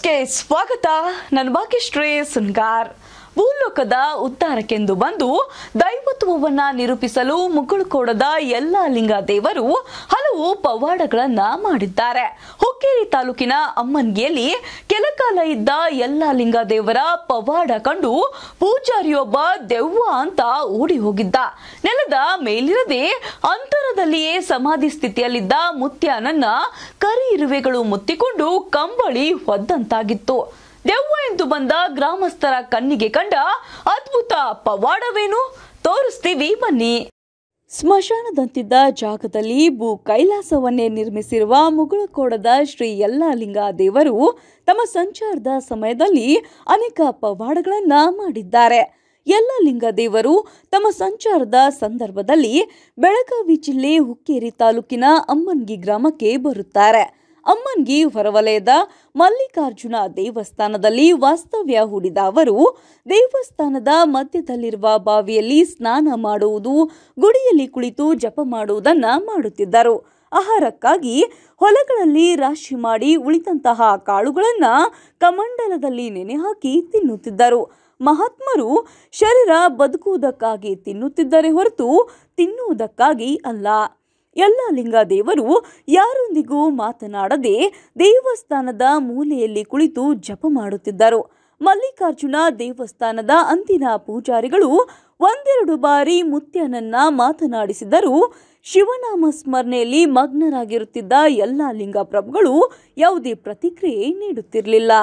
ನ್ಯೂಸ್ಗೆ ಸ್ವಾಗತ ನನ್ನ ಭಾಗ್ಯಶ್ರೀ ಸುನ್ಗಾರ್ ಭೂಲೋಕದ ಉದ್ಧಾರಕ್ಕೆಂದು ಬಂದು ದೈವತ್ವವನ್ನ ನಿರೂಪಿಸಲು ಮುಗುಳುಕೋಡದ ಎಲ್ಲ ಲಿಂಗ ದೇವರು ಹಲವು ಪವಾಡಗಳನ್ನ ಮಾಡಿದ್ದಾರೆ ಹುಕ್ಕೇರಿ ತಾಲೂಕಿನ ಅಮ್ಮನ್ಗಿಯಲ್ಲಿ ಕೆಲಕಾಲ ಇದ್ದ ಎಲ್ಲ ಲಿಂಗ ದೇವರ ಪವಾಡ ಕಂಡು ಪೂಜಾರಿಯೊಬ್ಬ ದೆವ್ವ ಅಂತ ಓಡಿ ಹೋಗಿದ್ದ ನೆಲದ ಮೇಲಿರದೆ ಅಂತರದಲ್ಲಿಯೇ ಸಮಾಧಿ ಸ್ಥಿತಿಯಲ್ಲಿದ್ದ ಮುತ್ಯಾನನ್ನ ಕರಿ ಇರುವೆಗಳು ಮುತ್ತಿಕೊಂಡು ಕಂಬಳಿ ಹೊದ್ದಂತಾಗಿತ್ತು ದೆವ್ವ ಎಂದು ಬಂದ ಗ್ರಾಮಸ್ಥರ ಕಣ್ಣಿಗೆ ಕಂಡ ಅದ್ಭುತ ಪವಾಡವೇನು ತೋರಿಸ್ತೀವಿ ಬನ್ನಿ ಸ್ಮಶಾನದಂತಿದ್ದ ಜಾಗದಲ್ಲಿ ಭೂ ಕೈಲಾಸವನ್ನೇ ನಿರ್ಮಿಸಿರುವ ಮುಗುಳಕೋಡದ ಶ್ರೀ ಯಲ್ಲಾಲಿಂಗ ದೇವರು ತಮ್ಮ ಸಂಚಾರದ ಸಮಯದಲ್ಲಿ ಅನೇಕ ಪವಾಡಗಳನ್ನ ಮಾಡಿದ್ದಾರೆ ಯಲ್ಲಲಿಂಗ ದೇವರು ತಮ್ಮ ಸಂಚಾರದ ಸಂದರ್ಭದಲ್ಲಿ ಬೆಳಗಾವಿ ಜಿಲ್ಲೆ ಹುಕ್ಕೇರಿ ತಾಲೂಕಿನ ಅಮ್ಮನ್ಗಿ ಗ್ರಾಮಕ್ಕೆ ಬರುತ್ತಾರೆ ಅಮ್ಮನ್ಗಿ ಹೊರವಲಯದ ಮಲ್ಲಿಕಾರ್ಜುನ ದೇವಸ್ಥಾನದಲ್ಲಿ ವಾಸ್ತವ್ಯ ಹೂಡಿದ ಅವರು ದೇವಸ್ಥಾನದ ಮಧ್ಯದಲ್ಲಿರುವ ಬಾವಿಯಲ್ಲಿ ಸ್ನಾನ ಮಾಡುವುದು ಗುಡಿಯಲ್ಲಿ ಕುಳಿತು ಜಪ ಮಾಡುವುದನ್ನ ಮಾಡುತ್ತಿದ್ದರು ಆಹಾರಕ್ಕಾಗಿ ಹೊಲಗಳಲ್ಲಿ ರಾಶಿ ಮಾಡಿ ಉಳಿದಂತಹ ಕಾಳುಗಳನ್ನ ಕಮಂಡಲದಲ್ಲಿ ನೆನೆ ಹಾಕಿ ತಿನ್ನುತ್ತಿದ್ದರು ಮಹಾತ್ಮರು ಶರೀರ ಬದುಕುವುದಕ್ಕಾಗಿ ತಿನ್ನುತ್ತಿದ್ದರೆ ಹೊರತು ತಿನ್ನುವುದಕ್ಕಾಗಿ ಅಲ್ಲ ಎಲ್ಲ ಲಿಂಗ ದೇವರು ಯಾರೊಂದಿಗೂ ಮಾತನಾಡದೆ ದೇವಸ್ಥಾನದ ಮೂಲೆಯಲ್ಲಿ ಕುಳಿತು ಜಪ ಮಾಡುತ್ತಿದ್ದರು ಮಲ್ಲಿಕಾರ್ಜುನ ದೇವಸ್ಥಾನದ ಅಂದಿನ ಪೂಜಾರಿಗಳು ಒಂದೆರಡು ಬಾರಿ ಮುತ್ಯನನ್ನ ಮಾತನಾಡಿಸಿದರೂ ಶಿವನಾಮ ಸ್ಮರಣೆಯಲ್ಲಿ ಮಗ್ನರಾಗಿರುತ್ತಿದ್ದ ಎಲ್ಲ ಲಿಂಗ ಪ್ರಭುಗಳು ಯಾವುದೇ ಪ್ರತಿಕ್ರಿಯೆ ನೀಡುತ್ತಿರಲಿಲ್ಲ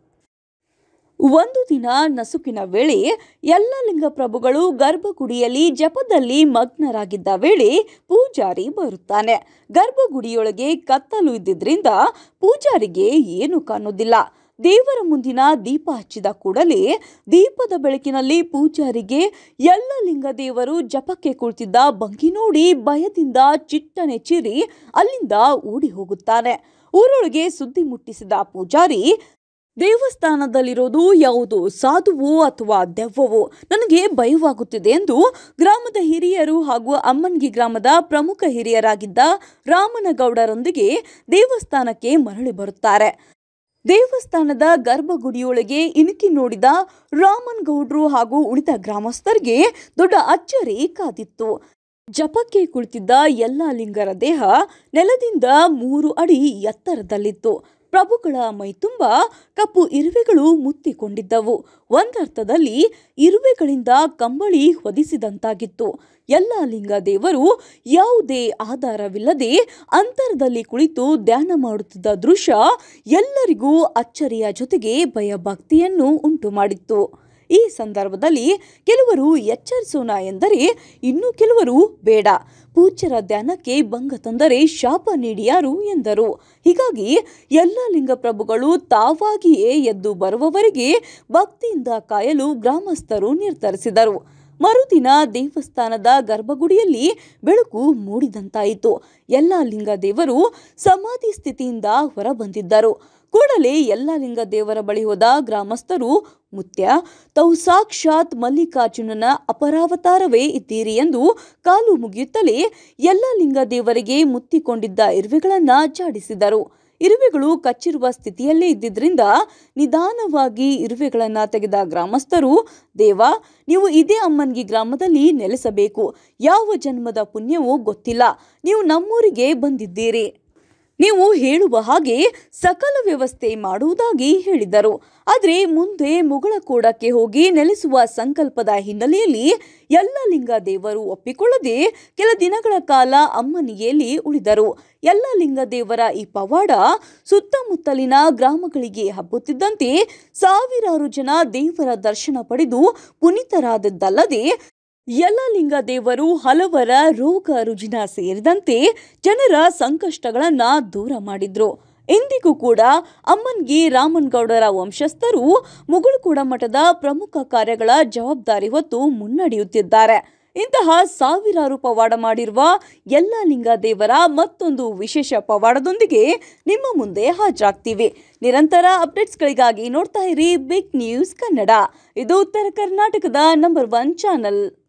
ಒಂದು ದಿನ ನಸುಕಿನ ವೇಳೆ ಎಲ್ಲ ಲಿಂಗಪ್ರಭುಗಳು ಗರ್ಭಗುಡಿಯಲ್ಲಿ ಜಪದಲ್ಲಿ ಮಗ್ನರಾಗಿದ್ದ ವೇಳೆ ಪೂಜಾರಿ ಬರುತ್ತಾನೆ ಗರ್ಭಗುಡಿಯೊಳಗೆ ಕತ್ತಲು ಇದ್ದಿದ್ರಿಂದ ಪೂಜಾರಿಗೆ ಏನು ಕಾಣುವುದಿಲ್ಲ ದೇವರ ಮುಂದಿನ ದೀಪ ಹಚ್ಚಿದ ಕೂಡಲೇ ದೀಪದ ಬೆಳಕಿನಲ್ಲಿ ಪೂಜಾರಿಗೆ ಎಲ್ಲ ಲಿಂಗ ದೇವರು ಜಪಕ್ಕೆ ಕುಳಿತಿದ್ದ ಭಂಗಿ ನೋಡಿ ಭಯದಿಂದ ಚಿಟ್ಟನೆ ಚಿರಿ ಅಲ್ಲಿಂದ ಓಡಿ ಹೋಗುತ್ತಾನೆ ಊರೊಳಗೆ ಸುದ್ದಿ ಮುಟ್ಟಿಸಿದ ಪೂಜಾರಿ ದೇವಸ್ಥಾನದಲ್ಲಿರೋದು ಯಾವುದು ಸಾಧುವೋ ಅಥವಾ ದೆವ್ವವೋ ನನಗೆ ಭಯವಾಗುತ್ತಿದೆ ಎಂದು ಗ್ರಾಮದ ಹಿರಿಯರು ಹಾಗೂ ಅಮ್ಮನ್ಗಿ ಗ್ರಾಮದ ಪ್ರಮುಖ ಹಿರಿಯರಾಗಿದ್ದ ರಾಮನಗೌಡರೊಂದಿಗೆ ದೇವಸ್ಥಾನಕ್ಕೆ ಮರಳಿ ಬರುತ್ತಾರೆ ದೇವಸ್ಥಾನದ ಗರ್ಭಗುಡಿಯೊಳಗೆ ಇಣುಕಿ ನೋಡಿದ ರಾಮನ್ ಗೌಡ್ರು ಹಾಗೂ ಉಳಿದ ಗ್ರಾಮಸ್ಥರಿಗೆ ದೊಡ್ಡ ಅಚ್ಚರಿ ಕಾದಿತ್ತು ಜಪಕ್ಕೆ ಕುಳಿತಿದ್ದ ಎಲ್ಲ ಲಿಂಗರ ದೇಹ ನೆಲದಿಂದ ಮೂರು ಅಡಿ ಎತ್ತರದಲ್ಲಿತ್ತು ಪ್ರಭುಗಳ ಮೈತುಂಬ ಕಪ್ಪು ಇರುವೆಗಳು ಮುತ್ತಿಕೊಂಡಿದ್ದವು ಒಂದರ್ಥದಲ್ಲಿ ಇರುವೆಗಳಿಂದ ಕಂಬಳಿ ಹೊದಿಸಿದಂತಾಗಿತ್ತು ಎಲ್ಲ ಲಿಂಗ ದೇವರು ಯಾವುದೇ ಆಧಾರವಿಲ್ಲದೆ ಅಂತರದಲ್ಲಿ ಕುಳಿತು ಧ್ಯಾನ ಮಾಡುತ್ತಿದ್ದ ದೃಶ್ಯ ಎಲ್ಲರಿಗೂ ಅಚ್ಚರಿಯ ಜೊತೆಗೆ ಭಯಭಕ್ತಿಯನ್ನು ಉಂಟು ಮಾಡಿತ್ತು ಈ ಸಂದರ್ಭದಲ್ಲಿ ಕೆಲವರು ಎಚ್ಚರಿಸೋಣ ಎಂದರೆ ಇನ್ನು ಕೆಲವರು ಬೇಡ ಪೂಜ್ಯರ ಧ್ಯಾನಕ್ಕೆ ಭಂಗ ತಂದರೆ ಶಾಪ ನೀಡಿಯಾರು ಎಂದರು ಹೀಗಾಗಿ ಎಲ್ಲ ಲಿಂಗಪ್ರಭುಗಳು ತಾವಾಗಿಯೇ ಎದ್ದು ಬರುವವರೆಗೆ ಭಕ್ತಿಯಿಂದ ಕಾಯಲು ಗ್ರಾಮಸ್ಥರು ನಿರ್ಧರಿಸಿದರು ಮರುದಿನ ದೇವಸ್ಥಾನದ ಗರ್ಭಗುಡಿಯಲ್ಲಿ ಬೆಳಕು ಮೂಡಿದಂತಾಯಿತು ಎಲ್ಲ ಲಿಂಗ ದೇವರು ಸಮಾಧಿ ಸ್ಥಿತಿಯಿಂದ ಹೊರಬಂದಿದ್ದರು ಕೂಡಲೇ ಎಲ್ಲ ಲಿಂಗ ದೇವರ ಬಳಿ ಹೋದ ಗ್ರಾಮಸ್ಥರು ಮುತ್ಯ ತಾವು ಸಾಕ್ಷಾತ್ ಮಲ್ಲಿಕಾರ್ಜುನನ ಅಪರಾವತಾರವೇ ಇದ್ದೀರಿ ಎಂದು ಕಾಲು ಮುಗಿಯುತ್ತಲೇ ಎಲ್ಲ ಲಿಂಗ ದೇವರಿಗೆ ಮುತ್ತಿಕೊಂಡಿದ್ದ ಇರುವೆಗಳನ್ನ ಜಾಡಿಸಿದರು ಇರುವೆಗಳು ಕಚ್ಚಿರುವ ಸ್ಥಿತಿಯಲ್ಲೇ ಇದ್ದಿದ್ರಿಂದ ನಿಧಾನವಾಗಿ ಇರುವೆಗಳನ್ನ ತೆಗೆದ ಗ್ರಾಮಸ್ಥರು ದೇವ ನೀವು ಇದೇ ಅಮ್ಮನ್ಗಿ ಗ್ರಾಮದಲ್ಲಿ ನೆಲೆಸಬೇಕು ಯಾವ ಜನ್ಮದ ಪುಣ್ಯವೂ ಗೊತ್ತಿಲ್ಲ ನೀವು ನಮ್ಮೂರಿಗೆ ಬಂದಿದ್ದೀರಿ ನೀವು ಹೇಳುವ ಹಾಗೆ ಸಕಲ ವ್ಯವಸ್ಥೆ ಮಾಡುವುದಾಗಿ ಹೇಳಿದರು ಆದರೆ ಮುಂದೆ ಮುಗಳಕೋಡಕ್ಕೆ ಹೋಗಿ ನೆಲೆಸುವ ಸಂಕಲ್ಪದ ಹಿನ್ನೆಲೆಯಲ್ಲಿ ಎಲ್ಲ ಲಿಂಗ ದೇವರು ಒಪ್ಪಿಕೊಳ್ಳದೆ ಕೆಲ ದಿನಗಳ ಕಾಲ ಅಮ್ಮನಿಗೆಯಲ್ಲಿ ಉಳಿದರು ಎಲ್ಲ ಲಿಂಗ ದೇವರ ಈ ಪವಾಡ ಸುತ್ತಮುತ್ತಲಿನ ಗ್ರಾಮಗಳಿಗೆ ಹಬ್ಬುತ್ತಿದ್ದಂತೆ ಸಾವಿರಾರು ಜನ ದೇವರ ದರ್ಶನ ಪಡೆದು ಪುನೀತರಾದದ್ದಲ್ಲದೆ ಯಲ್ಲಲಿಂಗ ದೇವರು ಹಲವರ ರೋಗ ರುಜಿನ ಸೇರಿದಂತೆ ಜನರ ಸಂಕಷ್ಟಗಳನ್ನ ದೂರ ಮಾಡಿದ್ರು ಇಂದಿಗೂ ಕೂಡ ಅಮ್ಮನ್ಗಿ ರಾಮನ್ಗೌಡರ ವಂಶಸ್ಥರು ಮುಗುಳುಕೋಡ ಮಠದ ಪ್ರಮುಖ ಕಾರ್ಯಗಳ ಜವಾಬ್ದಾರಿ ಹೊತ್ತು ಮುನ್ನಡೆಯುತ್ತಿದ್ದಾರೆ ಇಂತಹ ಸಾವಿರಾರು ಪವಾಡ ಮಾಡಿರುವ ಎಲ್ಲ ಲಿಂಗ ದೇವರ ಮತ್ತೊಂದು ವಿಶೇಷ ಪವಾಡದೊಂದಿಗೆ ನಿಮ್ಮ ಮುಂದೆ ಹಾಜರಾಗ್ತೀವಿ ನಿರಂತರ ಅಪ್ಡೇಟ್ಸ್ಗಳಿಗಾಗಿ ನೋಡ್ತಾ ಇರಿ ಬಿಗ್ ನ್ಯೂಸ್ ಕನ್ನಡ ಇದು ಉತ್ತರ ಕರ್ನಾಟಕದ ನಂಬರ್ ಒನ್ ಚಾನಲ್